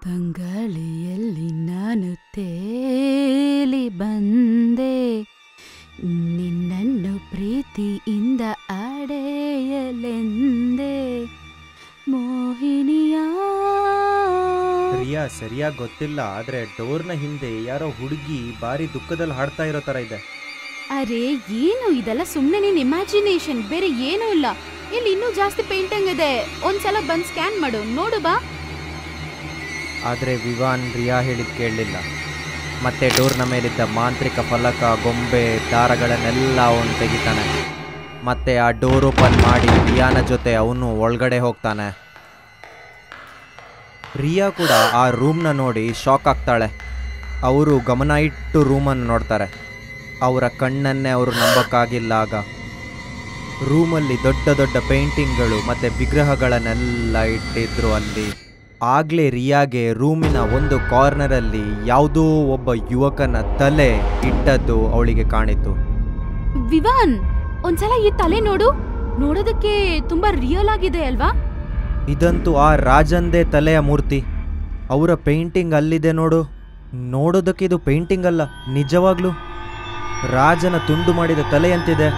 ಗಂಗಾಳಿಯಲ್ಲಿ ನಾನು ತೇಲಿ ಬಂದೆ ನಿನ್ನನ್ನು ಪ್ರೀತಿಯಿಂದ ಅಡೆಯಲೆಂದೆ ಮೋಹಿನಿಯ ರಿಯಾ ಸರಿಯಾಗಿ ಗೊತ್ತಿಲ್ಲ ಆದ್ರೆ ಡೋರ್ನ ಹಿಂದೆ ಯಾರೋ ಹುಡುಗಿ ಬಾರಿ ದುಃಖದಲ್ಲಿ ಹಾಡ್ತಾ ಇರೋ ತರ ಇದೆ ಅರೆ ಏನು ಇದೆಲ್ಲ ಸುಮ್ಮನೆ ನಿನ್ ಇಮ್ಯಾಜಿನೇಷನ್ ಬೇರೆ ಏನೂ ಇಲ್ಲ ಇಲ್ಲಿ ಇನ್ನೂ ಜಾಸ್ತಿ ಪೇಂಟಿಂಗ್ ಇದೆ ಒಂದ್ಸಲ ಬಂದ್ ಸ್ಕ್ಯಾನ್ ಮಾಡು ನೋಡು ಬಾ ಆದ್ರೆ ವಿವಾನ್ ರಿಯಾ ಹೇಳಿದ್ ಕೇಳಲಿಲ್ಲ ಮತ್ತೆ ಡೋರ್ನ ಮೇಲಿದ್ದ ಮಾಂತ್ರಿಕ ಫಲಕ ಗೊಂಬೆ ದಾರಗಳನ್ನೆಲ್ಲ ಅವನು ತೆಗಿತಾನೆ ಮತ್ತೆ ಆ ಡೋರ್ ಓಪನ್ ಮಾಡಿ ರಿಯಾನ ಜೊತೆ ಅವನು ಒಳಗಡೆ ಹೋಗ್ತಾನೆ ರಿಯಾ ಕೂಡ ಆ ರೂಮ್ನ ನೋಡಿ ಶಾಕ್ ಆಗ್ತಾಳೆ ಅವರು ಗಮನ ಇಟ್ಟು ರೂಮನ್ನು ನೋಡ್ತಾರೆ ಅವರ ಕಣ್ಣನ್ನೇ ಅವರು ನಂಬಕ್ಕಾಗಿಲ್ಲ ಆಗ ರೂಮಲ್ಲಿ ದೊಡ್ಡ ದೊಡ್ಡ ಪೇಂಟಿಂಗ್ಗಳು ಮತ್ತೆ ವಿಗ್ರಹಗಳನ್ನೆಲ್ಲ ಇಟ್ಟಿದ್ರು ಅಲ್ಲಿ ಆಗ್ಲೇ ರಿಯಾಗೆ ರೂಮಿನ ಒಂದು ಕಾರ್ನರಲ್ಲಿ ಯಾವುದೋ ಒಬ್ಬ ಯುವಕನ ತಲೆ ಇಟ್ಟದ್ದು ಅವಳಿಗೆ ಕಾಣಿತು ವಿವಾನ್ ಒಂದ್ಸಲ ಈ ತಲೆ ನೋಡು ನೋಡೋದಕ್ಕೆ ತುಂಬಾ ರಿಯಲ್ ಆಗಿದೆ ಅಲ್ವಾ ಇದಂತೂ ಆ ರಾಜಂದೇ ತಲೆಯ ಮೂರ್ತಿ ಅವರ ಪೇಂಟಿಂಗ್ ಅಲ್ಲಿದೆ ನೋಡು ನೋಡೋದಕ್ಕೆ ಇದು ಪೇಂಟಿಂಗ್ ಅಲ್ಲ ನಿಜವಾಗ್ಲೂ ರಾಜನ ತುಂಡು ಮಾಡಿದ ತಲೆಯಂತಿದೆ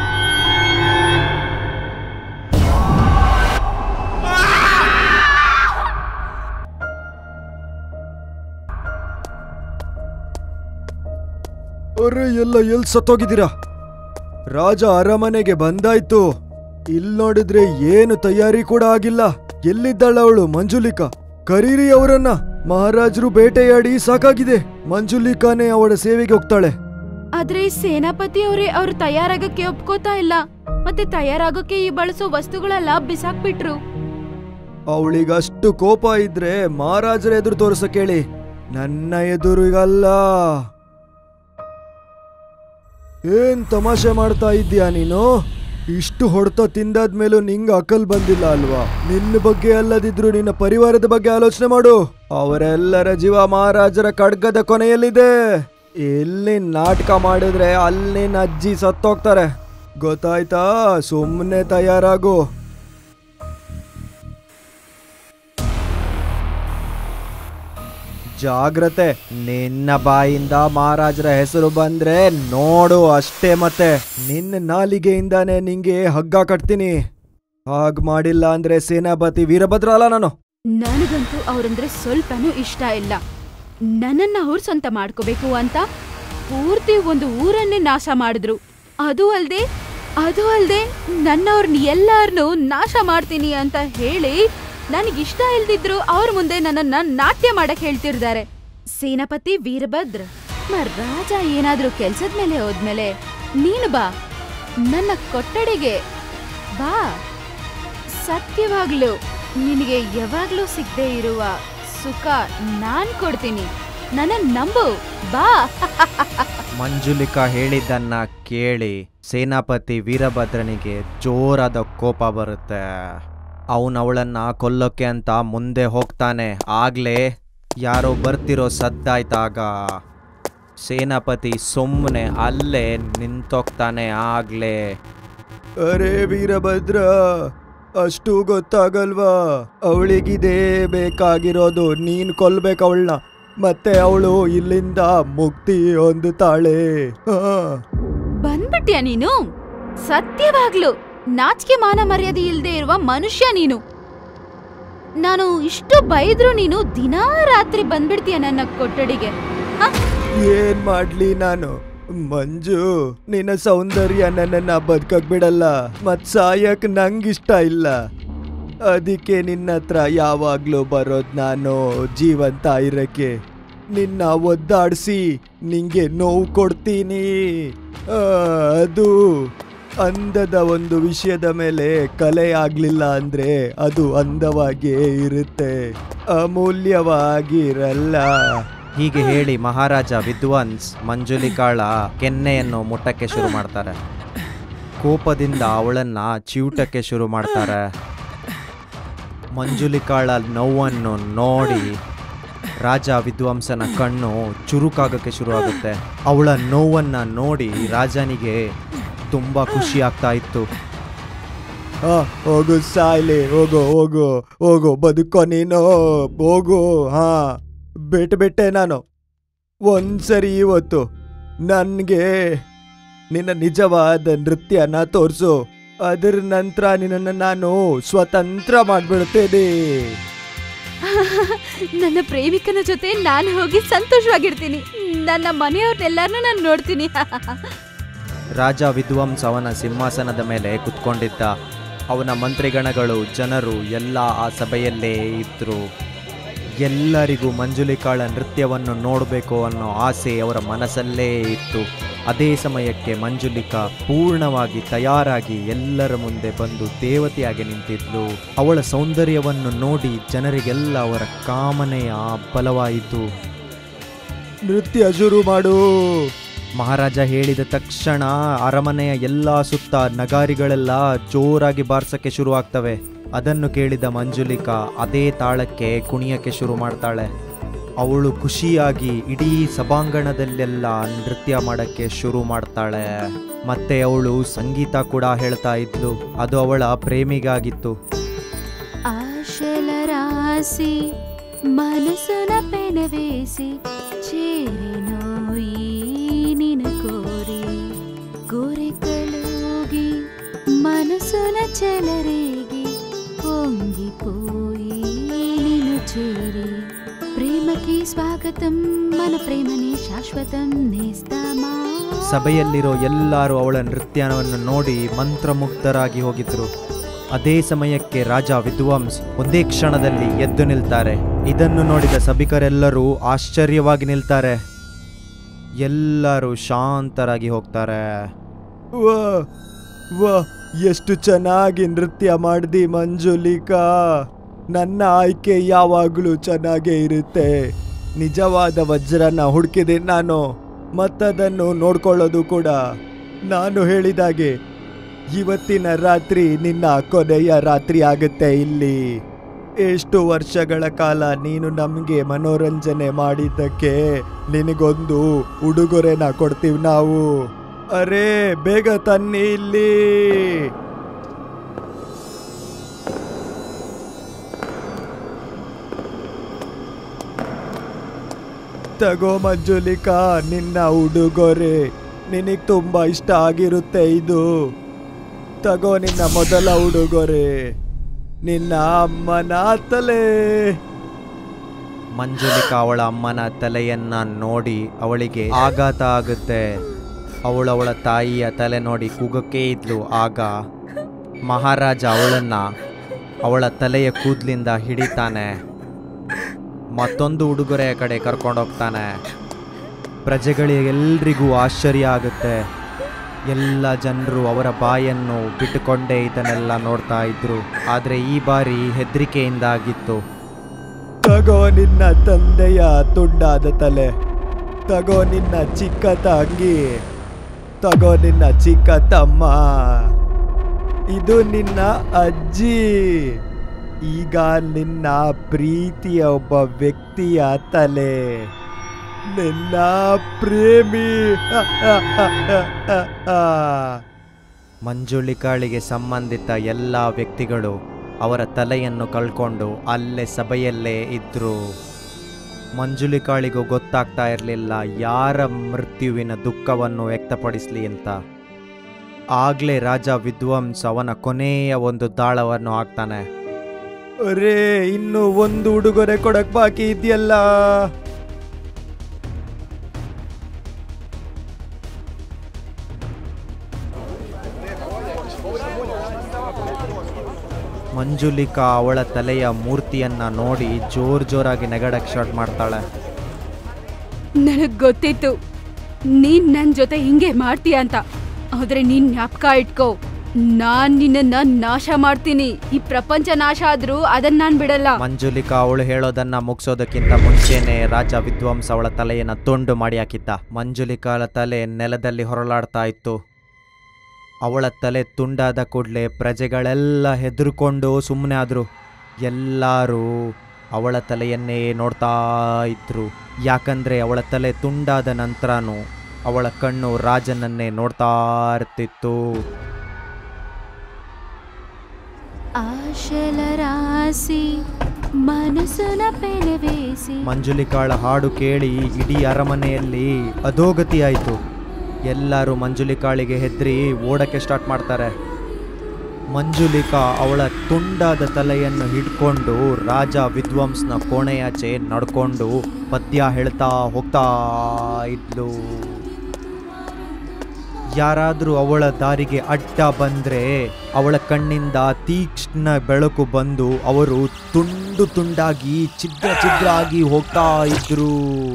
ಅರೆ ಎಲ್ಲ ಎಲ್ ಸತ್ತೋಗಿದ್ದೀರಾ ರಾಜ ಅರಮನೆಗೆ ಬಂದಾಯ್ತು ಇಲ್ ನೋಡಿದ್ರೆ ಏನು ತಯಾರಿ ಕೂಡ ಆಗಿಲ್ಲ ಎಲ್ಲಿದ್ದಾಳ ಅವಳು ಮಂಜುಲಿಕಾ ಕರೀರಿ ಅವರನ್ನ ಮಹಾರಾಜರು ಬೇಟೆಯಾಡಿ ಸಾಕಾಗಿದೆ ಮಂಜುಲಿಕಾನೇ ಅವಳ ಸೇವೆಗೆ ಹೋಗ್ತಾಳೆ ಆದ್ರೆ ಸೇನಾಪತಿ ಅವರೇ ಅವ್ರು ತಯಾರಾಗಕ್ಕೆ ಒಪ್ಕೋತಾ ಇಲ್ಲ ಮತ್ತೆ ತಯಾರಾಗೋಕೆ ಈ ಬಳಸೋ ವಸ್ತುಗಳೆಲ್ಲ ಬಿಸಾಕ್ಬಿಟ್ರು ಅವಳಿಗಷ್ಟು ಕೋಪ ಇದ್ರೆ ಮಹಾರಾಜರ ಎದುರು ತೋರಿಸ ಕೇಳಿ ನನ್ನ ಎದುರಿಗಲ್ಲ ಏನ್ ತಮಾಷೆ ಮಾಡ್ತಾ ಇದ್ದೀಯಾ ನೀನು ಇಷ್ಟು ಹೊಡೆತ ತಿಂದಾದ್ಮೇಲೂ ನಿಂಗ್ ಅಕಲ್ ಬಂದಿಲ್ಲ ಅಲ್ವಾ ನಿನ್ನ ಬಗ್ಗೆ ಅಲ್ಲದಿದ್ರು ನಿನ್ನ ಪರಿವಾರದ ಬಗ್ಗೆ ಆಲೋಚನೆ ಮಾಡು ಅವರೆಲ್ಲರ ಜೀವ ಮಹಾರಾಜರ ಖಡ್ಗದ ಕೊನೆಯಲ್ಲಿದೆ ಎಲ್ಲಿ ನಾಟಕ ಮಾಡಿದ್ರೆ ಅಲ್ಲಿ ನಿನ್ನ ಅಜ್ಜಿ ಸತ್ತೋಗ್ತಾರೆ ಗೊತ್ತಾಯ್ತಾ ಸುಮ್ಮನೆ ತಯಾರಾಗು ಜಾಗ್ರತೆ ನಿನ್ನ ಬಾಯಿಂದ ಮಹಾರಾಜರ ಹೆಸರು ಬಂದ್ರೆ ನೋಡು ಅಷ್ಟೇ ಮತ್ತೆ ನಿನ್ನ ನಾಲಿಗೆಯಿಂದಾನೇ ನಿಂಗೆ ಹಗ್ಗ ಕಟ್ತೀನಿ ಹಾಗ್ ಮಾಡಿಲ್ಲ ಅಂದ್ರೆ ಸೇನಾಪತಿ ವೀರಭದ್ರ ಅಲ್ಲ ನಾನು ನನಗಂತೂ ಅವ್ರಂದ್ರೆ ಸ್ವಲ್ಪನೂ ಇಷ್ಟ ಇಲ್ಲ ನನ್ನನ್ನ ಅವ್ರ ಸ್ವಂತ ಮಾಡ್ಕೋಬೇಕು ಅಂತ ಪೂರ್ತಿ ಒಂದು ಊರನ್ನೇ ನಾಶ ಮಾಡಿದ್ರು ಅದು ಅಲ್ದೆ ಅದು ಅಲ್ದೆ ನನ್ನವ್ರನ್ನ ಎಲ್ಲಾರನ್ನೂ ನಾಶ ಮಾಡ್ತೀನಿ ಅಂತ ಹೇಳಿ ನನಗಿಷ್ಟ ಇಲ್ದಿದ್ರು ಅವ್ರ ಮುಂದೆ ನನ್ನನ್ನ ನಾಟ್ಯ ಮಾಡಕ್ ಹೇಳ್ತಿರ್ತಾರೆ ಸೇನಾಪತಿ ವೀರಭದ್ರ ಮ ರಾಜ ಏನಾದ್ರೂ ಕೆಲ್ಸದ ಮೇಲೆ ಹೋದ್ಮೇಲೆ ನೀನು ಬಾ ನನ್ನ ಕೊಠಡಿಗೆ ಬಾ ಸತ್ಯವಾಗ್ಲೂ ನಿನಗೆ ಯಾವಾಗ್ಲೂ ಸಿಗದೆ ಇರುವ ಸುಖ ನಾನ್ ಕೊಡ್ತೀನಿ ನನ್ನ ನಂಬು ಬಾ ಮಂಜುಲಿಕಾ ಹೇಳಿದ್ದನ್ನ ಕೇಳಿ ಸೇನಾಪತಿ ವೀರಭದ್ರನಿಗೆ ಜೋರಾದ ಕೋಪ ಬರುತ್ತೆ ಅವನು ಅವಳನ್ನ ಕೊಲ್ಲೋಕೆ ಅಂತ ಮುಂದೆ ಹೋಗ್ತಾನೆ ಆಗ್ಲೇ ಯಾರೋ ಬರ್ತಿರೋ ಸದ್ದಾಯ್ತಾಗ ಸೇನಾಪತಿ ಸುಮ್ಮನೆ ಅಲ್ಲೇ ನಿಂತೋಗ್ತಾನೆ ಆಗ್ಲೇ ಅರೆ ವೀರಭದ್ರ ಅಷ್ಟು ಗೊತ್ತಾಗಲ್ವಾ ಅವಳಿಗಿದೇ ಬೇಕಾಗಿರೋದು ನೀನ್ ಕೊಲ್ಬೇಕು ಅವಳನ್ನ ಮತ್ತೆ ಅವಳು ಇಲ್ಲಿಂದ ಮುಕ್ತಿ ಹೊಂದುತ್ತಾಳೆ ಹಾ ಬಂದ್ಬಿಟ್ಯಾ ನೀನು ಸತ್ಯವಾಗ್ಲು ನಾಚಿಕೆ ಮಾನ ಮರ್ಯಾದೆ ಇಲ್ದೇ ಇರುವ ಮನುಷ್ಯ ನೀನು ನಾನು ಇಷ್ಟು ಬೈದ್ರು ನೀನು ದಿನಾ ರಾತ್ರಿ ಬಂದ್ಬಿಡ್ತೀಯ ನನ್ನ ಕೊಠಡಿಗೆ ಹ? ಏನ್ ಮಾಡ್ಲಿ ನಾನು ಮಂಜು ನಿನ್ನ ಸೌಂದರ್ಯ ನನ್ನನ್ನ ಬದುಕಕ್ ಬಿಡಲ್ಲ ಮತ್ ಸಾಯಕ್ ನಂಗಿಷ್ಟ ಇಲ್ಲ ಅದಕ್ಕೆ ನಿನ್ನ ಹತ್ರ ಯಾವಾಗ್ಲೂ ಬರೋದ್ ನಾನು ಜೀವಂತ ಇರಕ್ಕೆ ನಿನ್ನ ಒದ್ದಾಡ್ಸಿ ನಿಂಗೆ ನೋವು ಕೊಡ್ತೀನಿ ಆ, ಅದು ಅಂದದ ಒಂದು ವಿಷಯದ ಮೇಲೆ ಕಲೆ ಆಗ್ಲಿಲ್ಲ ಅಂದ್ರೆ ಅದು ಅಂದವಾಗಿಯೇ ಇರುತ್ತೆ ಅಮೂಲ್ಯವಾಗಿರಲ್ಲ ಹೀಗೆ ಹೇಳಿ ಮಹಾರಾಜ ವಿದ್ವಾನ್ಸ್ ಮಂಜುಲಿಕಾಳ ಕೆನ್ನೆಯನ್ನು ಮುಟ್ಟಕ್ಕೆ ಶುರು ಮಾಡ್ತಾರೆ ಕೋಪದಿಂದ ಅವಳನ್ನ ಚಿವುಟಕ್ಕೆ ಶುರು ಮಾಡ್ತಾರೆ ಮಂಜುಲಿಕಾಳ ನೋವನ್ನು ನೋಡಿ ರಾಜ ವಿದ್ವಾಂಸನ ಕಣ್ಣು ಚುರುಕಾಗಕ್ಕೆ ಶುರು ಆಗುತ್ತೆ ಅವಳ ನೋವನ್ನ ನೋಡಿ ರಾಜನಿಗೆ ತುಂಬ ಖುಷಿ ಆಗ್ತಾ ಇತ್ತು ಆ, ಹೋಗು ಸಾಯ್ಲಿ ಹೋಗು ಹೋಗು ಹೋಗು ಬದುಕೋ ನೀನು ಹೋಗು ಹಾ ಬಿಟ್ಟು ಬಿಟ್ಟೆ ನಾನು ಒಂದ್ಸರಿ ಇವತ್ತು ನನಗೆ ನಿನ್ನ ನಿಜವಾದ ನೃತ್ಯನ ತೋರಿಸು ಅದರ ನಂತರ ನಿನ್ನನ್ನು ನಾನು ಸ್ವತಂತ್ರ ಮಾಡ್ಬಿಡ್ತೇನೆ ನನ್ನ ಪ್ರೇಮಿಕನ ಜೊತೆ ನಾನು ಹೋಗಿ ಸಂತೋಷವಾಗಿರ್ತೀನಿ ನನ್ನ ಮನೆಯವ್ರನ್ನೆಲ್ಲರನ್ನೂ ನಾನು ನೋಡ್ತೀನಿ ರಾಜ ವಿದ್ವಾಂಸ ಅವನ ಸಿಂಹಾಸನದ ಮೇಲೆ ಕುತ್ಕೊಂಡಿದ್ದ ಅವನ ಮಂತ್ರಿಗಣಗಳು ಜನರು ಎಲ್ಲ ಆ ಸಭೆಯಲ್ಲೇ ಇದ್ರು ಎಲ್ಲರಿಗೂ ಮಂಜುಲಿಕಾಳ ನೃತ್ಯವನ್ನು ನೋಡಬೇಕು ಅನ್ನೋ ಆಸೆ ಅವರ ಮನಸ್ಸಲ್ಲೇ ಇತ್ತು ಅದೇ ಸಮಯಕ್ಕೆ ಮಂಜುಲಿಕಾ ಪೂರ್ಣವಾಗಿ ತಯಾರಾಗಿ ಎಲ್ಲರ ಮುಂದೆ ಬಂದು ದೇವತೆಯಾಗಿ ನಿಂತಿದ್ಲು ಅವಳ ಸೌಂದರ್ಯವನ್ನು ನೋಡಿ ಜನರಿಗೆಲ್ಲ ಅವರ ಕಾಮನೆಯ ಬಲವಾಯಿತು ನೃತ್ಯ ಶುರು ಮಾಡು ಮಹಾರಾಜ ಹೇಳಿದ ತಕ್ಷಣ ಅರಮನೆಯ ಎಲ್ಲ ಸುತ್ತ ನಗಾರಿಗಳೆಲ್ಲ ಜೋರಾಗಿ ಬಾರ್ಸಕ್ಕೆ ಶುರುವಾಗ್ತವೆ ಅದನ್ನು ಕೇಳಿದ ಮಂಜುಲಿಕಾ ಅದೇ ತಾಳಕ್ಕೆ ಕುಣಿಯಕ್ಕೆ ಶುರು ಮಾಡ್ತಾಳೆ ಅವಳು ಖುಷಿಯಾಗಿ ಇಡೀ ಸಭಾಂಗಣದಲ್ಲೆಲ್ಲ ನೃತ್ಯ ಮಾಡಕ್ಕೆ ಶುರು ಮಾಡ್ತಾಳೆ ಮತ್ತೆ ಅವಳು ಸಂಗೀತ ಕೂಡ ಹೇಳ್ತಾ ಇದ್ಲು ಅದು ಅವಳ ಪ್ರೇಮಿಗಾಗಿತ್ತು ఆశల రాసి మనసున పెనవేసి చేరినోయి నిన్ను కోరి కోరికలుగి మనసున చెలరేగి పొంగిపోయి నిన్ను చేరి ప్రేమకి స్వాగతం మన ప్రేమని శాశ్వతం నేస్తామా ಸಭೆಯಲ್ಲಿರೋ ಎಲ್ಲರೂ ಅವಳ ನೃತ್ಯವನ್ನು ನೋಡಿ ಮಂತ್ರಮುಗ್ಧರಾಗಿ ಹೋಗಿದ್ರು ಅದೇ ಸಮಯಕ್ಕೆ ರಾಜ ವಿದ್ವಾಂಸ್ ಒಂದೇ ಕ್ಷಣದಲ್ಲಿ ಎದ್ದು ನಿಲ್ತಾರೆ ಇದನ್ನು ನೋಡಿದ ಸಭಿಕರೆಲ್ಲರೂ ಆಶ್ಚರ್ಯವಾಗಿ ನಿಲ್ತಾರೆ ಎಲ್ಲರೂ ಶಾಂತರಾಗಿ ಹೋಗ್ತಾರೆ ವಾ ವಾ ಎಷ್ಟು ಚೆನ್ನಾಗಿ ನೃತ್ಯ ಮಾಡ್ದಿ ಮಂಜುಲಿಕಾ ನನ್ನ ಆಯ್ಕೆ ಯಾವಾಗಲೂ ಚೆನ್ನಾಗೇ ಇರುತ್ತೆ ನಿಜವಾದ ವಜ್ರನ ಹುಡುಕಿದೆ ನಾನು ಮತ್ತದನ್ನು ನೋಡ್ಕೊಳ್ಳೋದು ಕೂಡ ನಾನು ಹೇಳಿದಾಗೆ ಇವತ್ತಿನ ರಾತ್ರಿ ನಿನ್ನ ಕೊನೆಯ ರಾತ್ರಿ ಆಗುತ್ತೆ ಇಲ್ಲಿ ಎಷ್ಟು ವರ್ಷಗಳ ಕಾಲ ನೀನು ನಮಗೆ ಮನೋರಂಜನೆ ಮಾಡಿದ್ದಕ್ಕೆ ನಿನಗೊಂದು ಉಡುಗೊರೆನ ಕೊಡ್ತೀವಿ ನಾವು ಅರೇ ಬೇಗ ತನ್ನಿ ಇಲ್ಲಿ ತಗೋ ಮಂಜುಲಿಕಾ ನಿನ್ನ ಉಡುಗೊರೆ ನಿನಗೆ ತುಂಬಾ ಇಷ್ಟ ಆಗಿರುತ್ತೆ ಇದು ತಗೋ ನಿನ್ನ ಮೊದಲ ಉಡುಗೊರೆ ನಿನ್ನ ಅಮ್ಮನ ತಲೆ ಮಂಜುಲಿಕಾ ಅವಳ ಅಮ್ಮನ ತಲೆಯನ್ನ ನೋಡಿ ಅವಳಿಗೆ ಆಘಾತ ಆಗುತ್ತೆ ಅವಳು ಅವಳ ತಾಯಿಯ ತಲೆ ನೋಡಿ ಕೂಗಕ್ಕೆ ಇದ್ಲು ಆಗ ಮಹಾರಾಜ ಅವಳನ್ನ ಅವಳ ತಲೆಯ ಕೂದಲಿಂದ ಹಿಡಿತಾನೆ ಮತ್ತೊಂದು ಉಡುಗೊರೆಯ ಕಡೆ ಕರ್ಕೊಂಡೋಗ್ತಾನೆ ಪ್ರಜೆಗಳಿಗೆಲ್ರಿಗೂ ಆಶ್ಚರ್ಯ ಆಗುತ್ತೆ ಎಲ್ಲ ಜನರು ಅವರ ಬಾಯನ್ನು ಬಿಟ್ಟುಕೊಂಡೇ ಇದನ್ನೆಲ್ಲ ನೋಡ್ತಾ ಇದ್ರು ಆದರೆ ಈ ಬಾರಿ ಹೆದರಿಕೆಯಿಂದ ಆಗಿತ್ತು ತಗೋ ನಿನ್ನ ತಂದೆಯ ತುಂಡಾದ ತಲೆ ತಗೋ ನಿನ್ನ ಚಿಕ್ಕ ತಂಗಿ ತಗೋ ನಿನ್ನ ಚಿಕ್ಕ ತಮ್ಮ ಇದು ನಿನ್ನ ಅಜ್ಜಿ ಈಗ ನಿನ್ನ ಪ್ರೀತಿಯ ಒಬ್ಬ ವ್ಯಕ್ತಿಯ ತಲೆ ನಿನ್ನ ಪ್ರೇಮಿ ಮಂಜುಳಿಕಾಳಿಗೆ ಸಂಬಂಧಿತ ಎಲ್ಲ ವ್ಯಕ್ತಿಗಳು ಅವರ ತಲೆಯನ್ನು ಕಳ್ಕೊಂಡು ಅಲ್ಲೇ ಸಭೆಯಲ್ಲೇ ಇದ್ರು ಮಂಜುಳಿಕಾಳಿಗೂ ಗೊತ್ತಾಗ್ತಾ ಇರಲಿಲ್ಲ ಯಾರ ಮೃತ್ಯುವಿನ ದುಃಖವನ್ನು ವ್ಯಕ್ತಪಡಿಸಲಿ ಅಂತ ಆಗ್ಲೇ ರಾಜ ವಿದ್ವಾಂಸ್ ಅವನ ಕೊನೆಯ ಒಂದು ದಾಳವನ್ನು ಹಾಕ್ತಾನೆ ಅರೇ ಇನ್ನು ಒಂದು ಉಡುಗೊರೆ ಕೊಡಕ್ ಬಾಕಿ ಇದೆಯಲ್ಲ ಮಂಜುಲಿಕಾ ಅವಳ ತಲೆಯ ಮೂರ್ತಿಯನ್ನ ನೋಡಿ ಜೋರ್ ಜೋರಾಗಿ ನೆಗಡಕ್ಕೆ ಸ್ಟಾರ್ಟ್ ಮಾಡ್ತಾಳೆ ನನಗ್ ಗೊತ್ತಿತ್ತು ನೀನ್ ನನ್ ಜೊತೆ ಹಿಂಗೆ ಮಾಡ್ತೀಯ ಅಂತ ಆದ್ರೆ ನೀನ್ ಜ್ಞಾಪಕ ಇಟ್ಕೋ ನಾನ್ ನಿನ್ನನ್ನ ನಾಶ ಮಾಡ್ತೀನಿ ಈ ಪ್ರಪಂಚ ನಾಶ ಆದ್ರೂ ಅದನ್ನ ನಾನ್ ಬಿಡಲ್ಲ ಮಂಜುಲಿಕಾ ಅವಳು ಹೇಳೋದನ್ನ ಮುಗಿಸೋದಕ್ಕಿಂತ ಮುಂಚೆನೆ ರಾಜ ವಿದ್ವಾಂಸ ಅವಳ ತಲೆಯನ್ನ ತುಂಡು ಮಾಡಿ ಹಾಕಿದ್ದ ಮಂಜುಲಿಕಾಳ ತಲೆ ನೆಲದಲ್ಲಿ ಹೊರಲಾಡ್ತಾ ಇತ್ತು ಅವಳ ತಲೆ ತುಂಡಾದ ಕೂಡಲೇ ಪ್ರಜೆಗಳೆಲ್ಲ ಹೆದರ್ಕೊಂಡು ಸುಮ್ಮನೆ ಆದ್ರು ಎಲ್ಲರೂ ಅವಳ ತಲೆಯನ್ನೇ ನೋಡ್ತಾ ಇದ್ರು ಯಾಕಂದ್ರೆ ಅವಳ ತಲೆ ತುಂಡಾದ ನಂತರನೂ ಅವಳ ಕಣ್ಣು ರಾಜನನ್ನೇ ನೋಡ್ತಾ ಇರ್ತಿತ್ತು ಆಶಲ ರಾಸಿ ಮನಸ್ಸನ ಪೆನವೇಸಿ ಮಂಜುಲಿಕಾಳ ಹಾಡು ಕೇಳಿ ಇಡೀ ಅರಮನೆಯಲ್ಲಿ ಅಧೋಗತಿ ಆಯಿತು ಎಲ್ಲರೂ ಮಂಜುಲಿಕಾಳಿಗೆ ಹೆದರಿ ಓಡಕ್ಕೆ ಸ್ಟಾರ್ಟ್ ಮಾಡ್ತಾರೆ ಮಂಜುಲಿಕಾ ಅವಳ ತುಂಡಾದ ತಲೆಯನ್ನು ಹಿಡ್ಕೊಂಡು ರಾಜ ವಿದ್ವಾಂಸ್ನ ಕೋಣೆಯಾಚೆ ನಡ್ಕೊಂಡು ಪದ್ಯ ಹೇಳ್ತಾ ಹೋಗ್ತಾ ಇದ್ಲು ಯಾರಾದರೂ ಅವಳ ದಾರಿಗೆ ಅಡ್ಡ ಬಂದ್ರೆ ಅವಳ ಕಣ್ಣಿಂದ ತೀಕ್ಷ್ಣ ಬೆಳಕು ಬಂದು ಅವರು ತುಂಡು ತುಂಡಾಗಿ ಛಿದ್ರ ಛಿದ್ರ ಆಗಿ ಹೋಗ್ತಾ ಇದ್ರು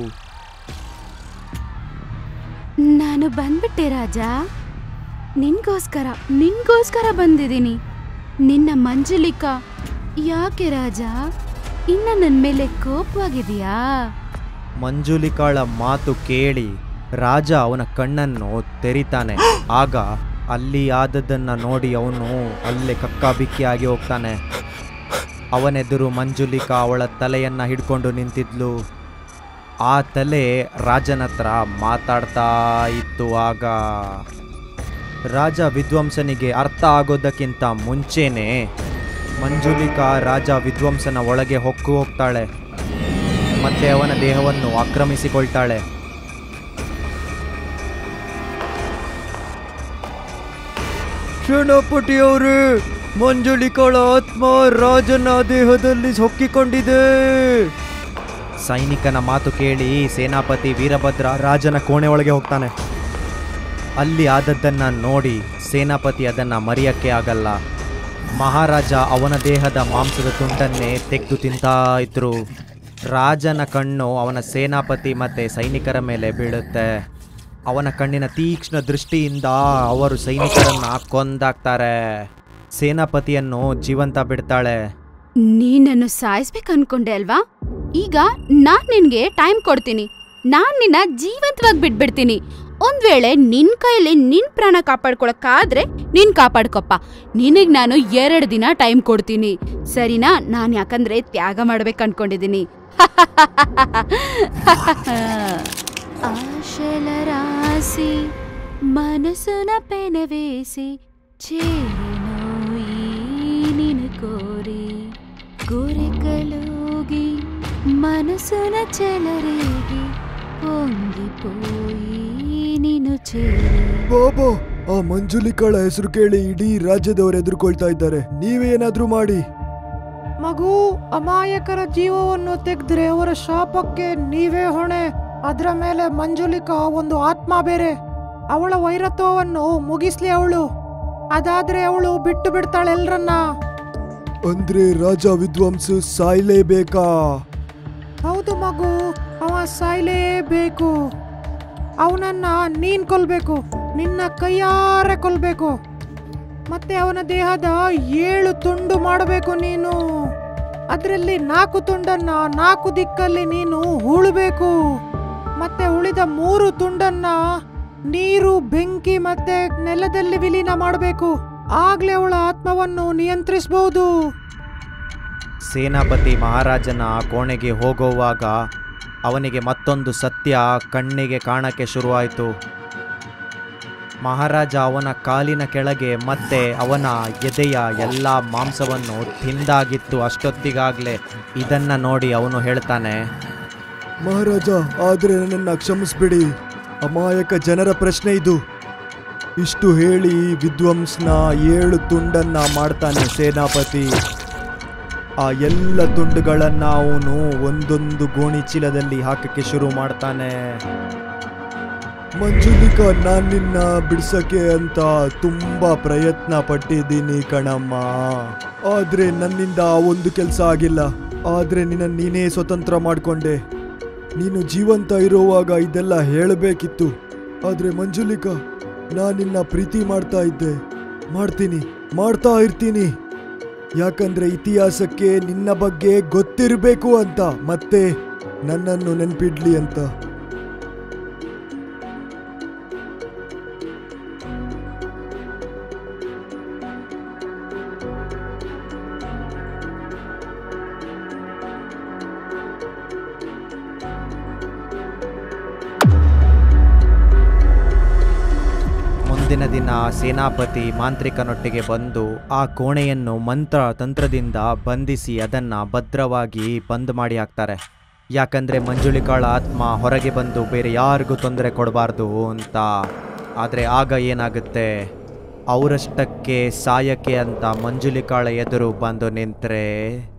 ನಾನು ಬಂದ್ಬಿಟ್ಟೆ ರಾಜ ನಿನ್ಗೋಸ್ಕರ ನಿನ್ಗೋಸ್ಕರ ಬಂದಿದ್ದೀನಿ ನಿನ್ನ ಮಂಜುಲಿಕಾ ಯಾಕೆ ರಾಜ ಇನ್ನ ನನ್ನ ಮೇಲೆ ಕೋಪವಾಗಿದೆಯಾ ಮಂಜುಲಿಕಾಳ ಮಾತು ಕೇಳಿ ರಾಜ ಅವನ ಕಣ್ಣನ್ನು ತೆರಿತಾನೆ ಆಗ ಅಲ್ಲಿ ಆದದ್ದನ್ನ ನೋಡಿ ಅವನು ಅಲ್ಲೇ ಕಕ್ಕಾಬಿಕ್ಕಿಯಾಗಿ ಹೋಗ್ತಾನೆ ಅವನೆದುರು ಮಂಜುಲಿಕಾ ಅವಳ ತಲೆಯನ್ನ ಹಿಡ್ಕೊಂಡು ನಿಂತಿದ್ಲು ಆ ತಲೆ ರಾಜನ ಹತ್ರ ಮಾತಾಡ್ತಾ ಇತ್ತು ಆಗ ರಾಜ ವಿದ್ವಾಂಸನಿಗೆ ಅರ್ಥ ಆಗೋದಕ್ಕಿಂತ ಮುಂಚೆನೆ ಮಂಜುಲಿಕಾ ರಾಜ ವಿದ್ವಾಂಸನ ಒಳಗೆ ಹೊಕ್ಕು ಹೋಗ್ತಾಳೆ ಮತ್ತೆ ಅವನ ದೇಹವನ್ನು ಆಕ್ರಮಿಸಿಕೊಳ್ತಾಳೆ ಸೇನಾಪತಿಯವರೇ ಮಂಜುಳಿಕಾಳ ಆತ್ಮ ರಾಜನ ದೇಹದಲ್ಲಿ ಹೊಕ್ಕಿಕೊಂಡಿದೆ ಸೈನಿಕನ ಮಾತು ಕೇಳಿ ಸೇನಾಪತಿ ವೀರಭದ್ರ ರಾಜನ ಕೋಣೆ ಒಳಗೆ ಹೋಗ್ತಾನೆ ಅಲ್ಲಿ ಆದದ್ದನ್ನ ನೋಡಿ ಸೇನಾಪತಿ ಅದನ್ನ ಮರೆಯಕ್ಕೆ ಆಗಲ್ಲ ಮಹಾರಾಜ ಅವನ ದೇಹದ ಮಾಂಸದ ತುಂಡನ್ನೇ ತೆಗೆದು ತಿಂತಾ ಇದ್ರು ರಾಜನ ಕಣ್ಣು ಅವನ ಸೇನಾಪತಿ ಮತ್ತೆ ಸೈನಿಕರ ಮೇಲೆ ಬೀಳುತ್ತೆ ಅವನ ಕಣ್ಣಿನ ತೀಕ್ಷ್ಣ ದೃಷ್ಟಿಯಿಂದ ಅವರು ಸೈನಿಕರನ್ನ ಕೊಂದಾಕ್ತಾರೆ ಸೇನಾಪತಿಯನ್ನು ಜೀವಂತ ಬಿಡ್ತಾಳೆ ನೀನನ್ನು ಸಾಯಿಸ್ಬೇಕು ಅನ್ಕೊಂಡೆ ಅಲ್ವಾ ಈಗ ನಾನ್ ನಿನ್ಗೆ ಟೈಮ್ ಕೊಡ್ತೀನಿ ನಾನ್ ನಿನ್ನ ಜೀವಂತವಾಗಿ ಬಿಟ್ಬಿಡ್ತೀನಿ ಒಂದ್ ವೇಳೆ ನಿನ್ ಕೈಲಿ ನಿನ್ ಪ್ರಾಣ ಕಾಪಾಡ್ಕೊಳಕ್ಕಾದ್ರೆ ನೀನ್ ಕಾಪಾಡ್ಕೊಪ್ಪ ನಿನಗ್ ನಾನು ಎರಡು ದಿನ ಟೈಮ್ ಕೊಡ್ತೀನಿ ಸರಿನಾ ನಾನ್ ಯಾಕಂದ್ರೆ ತ್ಯಾಗ ಮಾಡ್ಬೇಕು ಅನ್ಕೊಂಡಿದೀನಿ ಆಶಲ ರಾಸಿ ಮನಸ್ಸನ ಪೆನವೇಸಿ చేరినో ఈ నిన్ను కోరి కోరికలోగి మనసున చెలరేగి పొంగిపోయి నిన్ను చేరి ಬಾಬಾ ಆ ಮಂಜುಲಿಕಾಳ ಹೆಸರು ಕೇಳಿ ಇಡೀ ರಾಜ್ಯದವರು ಎದುರ್ಕೊಳ್ತಾ ಇದ್ದಾರೆ ನೀವೇನಾದ್ರೂ ಮಾಡಿ ಮಗು ಅಮಾಯಕರ ಜೀವವನ್ನು ತೆಗೆದ್ರೆ ಅವರ ಶಾಪಕ್ಕೆ ನೀವೇ ಹೊಣೆ ಅದರ ಮೇಲೆ ಮಂಜುಲಿಕಾ ಒಂದು ಆತ್ಮ ಬೇರೆ ಅವಳ ವೈರತ್ವವನ್ನು ಮುಗಿಸ್ಲಿ ಅವಳು ಅದಾದ್ರೆ ಅವಳು ಬಿಟ್ಟು ಬಿಡ್ತಾಳೆ ಎಲ್ರನ್ನ ಅಂದ್ರೆ ರಾಜ ವಿದ್ವಾಂಸ ಸಾಯ್ಲೇಬೇಕಾ ಹೌದು ಮಗು ಅವ ಸಾಯ್ಲೇಬೇಕು ಅವನನ್ನ ನೀನ್ ಕೊಲ್ಬೇಕು ನಿನ್ನ ಕೈಯಾರೆ ಕೊಲ್ಬೇಕು ಮತ್ತೆ ಅವನ ದೇಹದ ಏಳು ತುಂಡು ಮಾಡಬೇಕು ನೀನು ಅದರಲ್ಲಿ ನಾಲ್ಕು ತುಂಡನ್ನ ನಾಲ್ಕು ದಿಕ್ಕಲ್ಲಿ ನೀನು ಹೂಳಬೇಕು ಮತ್ತೆ ಉಳಿದ ಮೂರು ತುಂಡನ್ನ ನೀರು ಬೆಂಕಿ ಮತ್ತೆ ನೆಲದಲ್ಲಿ ವಿಲೀನ ಮಾಡಬೇಕು ಆಗ್ಲೇ ಅವಳ ಆತ್ಮವನ್ನು ನಿಯಂತ್ರಿಸಬಹುದು ಸೇನಾಪತಿ ಮಹಾರಾಜನ ಕೋಣೆಗೆ ಹೋಗುವಾಗ ಅವನಿಗೆ ಮತ್ತೊಂದು ಸತ್ಯ ಕಣ್ಣಿಗೆ ಕಾಣಕ್ಕೆ ಶುರುವಾಯಿತು ಮಹಾರಾಜ ಅವನ ಕಾಲಿನ ಕೆಳಗೆ ಮತ್ತೆ ಅವನ ಎದೆಯ ಎಲ್ಲ ಮಾಂಸವನ್ನು ತಿಂದಾಗಿತ್ತು ಅಷ್ಟೊತ್ತಿಗಾಗಲೇ ಇದನ್ನ ನೋಡಿ ಅವನು ಹೇಳ್ತಾನೆ ಮಹಾರಾಜ ಆದ್ರೆ ನನ್ನನ್ನ ಕ್ಷಮಿಸ್ಬಿಡಿ ಅಮಾಯಕ ಜನರ ಪ್ರಶ್ನೆ ಇದು ಇಷ್ಟು ಹೇಳಿ ವಿದ್ವಾಂಸ್ನ ಏಳು ತುಂಡನ್ನ ಮಾಡ್ತಾನೆ ಸೇನಾಪತಿ ಆ ಎಲ್ಲ ತುಂಡುಗಳನ್ನ ಅವನು ಒಂದೊಂದು ಗೋಣಿ ಚೀಲದಲ್ಲಿ ಹಾಕಕ್ಕೆ ಶುರು ಮಾಡ್ತಾನೆ ಮಂಜುಲಿಕಾ ನಾನ್ ನಿನ್ನ ಬಿಡ್ಸಕ್ಕೆ ಅಂತ ತುಂಬಾ ಪ್ರಯತ್ನ ಪಟ್ಟಿದ್ದೀನಿ ಕಣಮ್ಮ ಆದ್ರೆ ನನ್ನಿಂದ ಒಂದು ಕೆಲಸ ಆಗಿಲ್ಲ ಆದ್ರೆ ನಿನ್ನ ನೀನೇ ಸ್ವತಂತ್ರ ಮಾಡ್ಕೊಂಡೆ ನೀನು ಜೀವಂತ ಇರುವಾಗ ಇದೆಲ್ಲ ಹೇಳಬೇಕಿತ್ತು ಆದ್ರೆ ಮಂಜುಲಿಕಾ ನಾನು ನಿನ್ನ ಪ್ರೀತಿ ಮಾಡ್ತಾ ಇದ್ದೆ ಮಾಡ್ತೀನಿ ಮಾಡ್ತಾ ಇರ್ತೀನಿ ಯಾಕಂದ್ರೆ ಇತಿಹಾಸಕ್ಕೆ ನಿನ್ನ ಬಗ್ಗೆ ಗೊತ್ತಿರಬೇಕು ಅಂತ ಮತ್ತೆ ನನ್ನನ್ನು ನೆನ್ಪಿಡ್ಲಿ ಅಂತ ಮುಂದಿನ ದಿನ ಸೇನಾಪತಿ ಮಾಂತ್ರಿಕನೊಟ್ಟಿಗೆ ಬಂದು ಆ ಕೋಣೆಯನ್ನು ಮಂತ್ರ ತಂತ್ರದಿಂದ ಬಂಧಿಸಿ ಅದನ್ನ ಭದ್ರವಾಗಿ ಬಂದ್ ಮಾಡಿ ಹಾಕ್ತಾರೆ ಯಾಕಂದ್ರೆ ಮಂಜುಳಿಕಾಳ ಆತ್ಮ ಹೊರಗೆ ಬಂದು ಬೇರೆ ಯಾರಿಗೂ ತೊಂದರೆ ಕೊಡಬಾರ್ದು ಅಂತ ಆದರೆ ಆಗ ಏನಾಗುತ್ತೆ ಅವರಷ್ಟಕ್ಕೆ ಸಾಯಕ್ಕೆ ಅಂತ ಮಂಜುಳಿಕಾಳ ಎದುರು ಬಂದು ನಿಂತರೆ